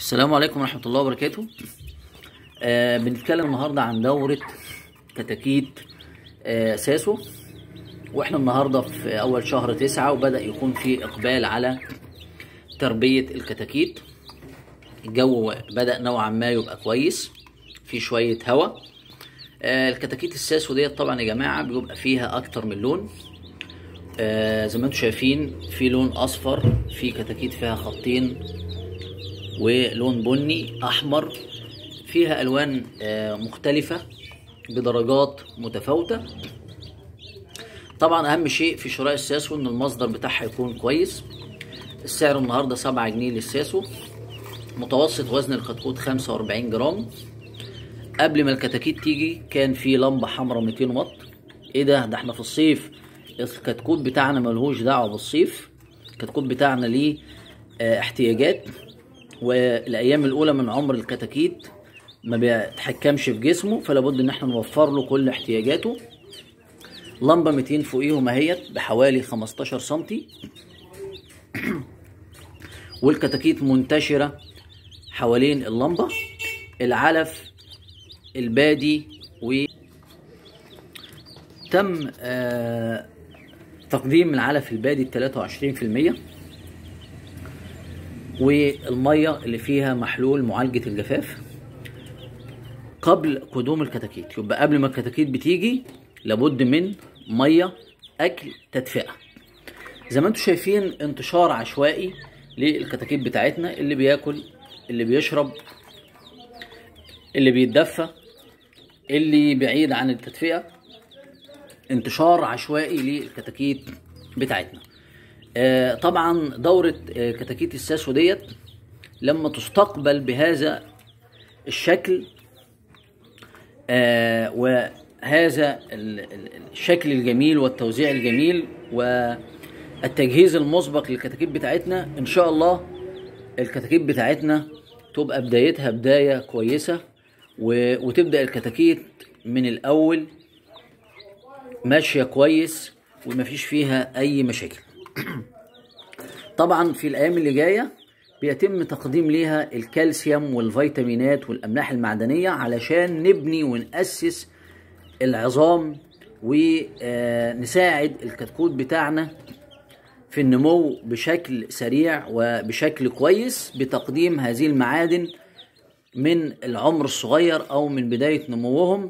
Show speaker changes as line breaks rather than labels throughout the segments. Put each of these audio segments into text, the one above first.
السلام عليكم ورحمة الله وبركاته آه بنتكلم النهاردة عن دورة كتاكيت آه ساسو واحنا النهاردة في أول شهر تسعة وبدأ يكون في إقبال على تربية الكتاكيت الجو بدأ نوعا ما يبقى كويس في شوية هواء آه الكتاكيت الساسو ديت طبعا يا جماعة بيبقى فيها أكتر من لون آه زي ما انتم شايفين في لون أصفر في كتاكيت فيها خطين ولون بني احمر فيها الوان آه، مختلفه بدرجات متفاوته طبعا اهم شيء في شراء الساسو ان المصدر بتاعها يكون كويس السعر النهارده 7 جنيه للساسو متوسط وزن الكتكوت 45 جرام قبل ما الكتاكيت تيجي كان في لمبه حمراء 200 واط ايه ده ده احنا في الصيف الكتكوت بتاعنا ملهوش دعوه بالصيف الكتكوت بتاعنا ليه آه، احتياجات والايام الاولى من عمر الكتاكيت ما بيتحكمش في جسمه فلا بد ان احنا نوفر له كل احتياجاته لمبه 200 فوقيهم اهيت بحوالي 15 سنتي والكتاكيت منتشره حوالين اللمبه العلف البادي و تم آه تقديم العلف البادي ب 23% والميه اللي فيها محلول معالجه الجفاف قبل قدوم الكتاكيت يبقى قبل ما الكتاكيت بتيجي لابد من ميه اكل تدفئه زي ما انتم شايفين انتشار عشوائي للكتاكيت بتاعتنا اللي بياكل اللي بيشرب اللي بيتدفى اللي بعيد عن التدفئه انتشار عشوائي للكتاكيت بتاعتنا آه، طبعا دورة آه، كتاكيت الساسو ديت لما تستقبل بهذا الشكل آه، وهذا ال- ال- الشكل الجميل والتوزيع الجميل والتجهيز المسبق للكتاكيت بتاعتنا ان شاء الله الكتاكيت بتاعتنا تبقى بدايتها بداية كويسة و- وتبدأ الكتاكيت من الأول ماشية كويس ومفيش فيها أي مشاكل طبعا في الايام اللي جايه بيتم تقديم ليها الكالسيوم والفيتامينات والاملاح المعدنيه علشان نبني وناسس العظام ونساعد الكتكوت بتاعنا في النمو بشكل سريع وبشكل كويس بتقديم هذه المعادن من العمر الصغير او من بدايه نموهم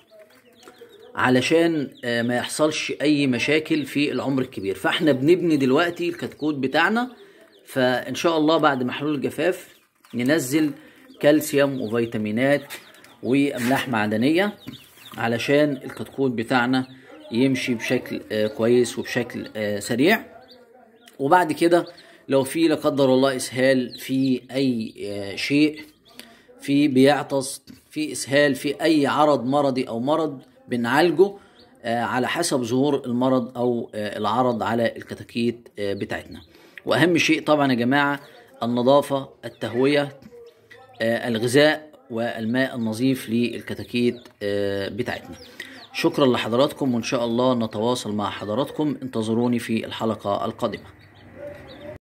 علشان آه، ما يحصلش اي مشاكل في العمر الكبير فاحنا بنبني دلوقتي الكتكوت بتاعنا فان شاء الله بعد محلول الجفاف ننزل كالسيوم وفيتامينات واملاح معدنيه علشان الكتكوت بتاعنا يمشي بشكل آه، كويس وبشكل آه، سريع وبعد كده لو في لا قدر الله اسهال في اي آه، شيء في بيعطس في اسهال في اي عرض مرضي او مرض بنعالجه آه، على حسب ظهور المرض او آه، العرض على الكتاكيت آه، بتاعتنا واهم شيء طبعا يا جماعه النظافه التهويه آه، الغذاء والماء النظيف للكتاكيت آه، بتاعتنا شكرا لحضراتكم وان شاء الله نتواصل مع حضراتكم انتظروني في الحلقه القادمه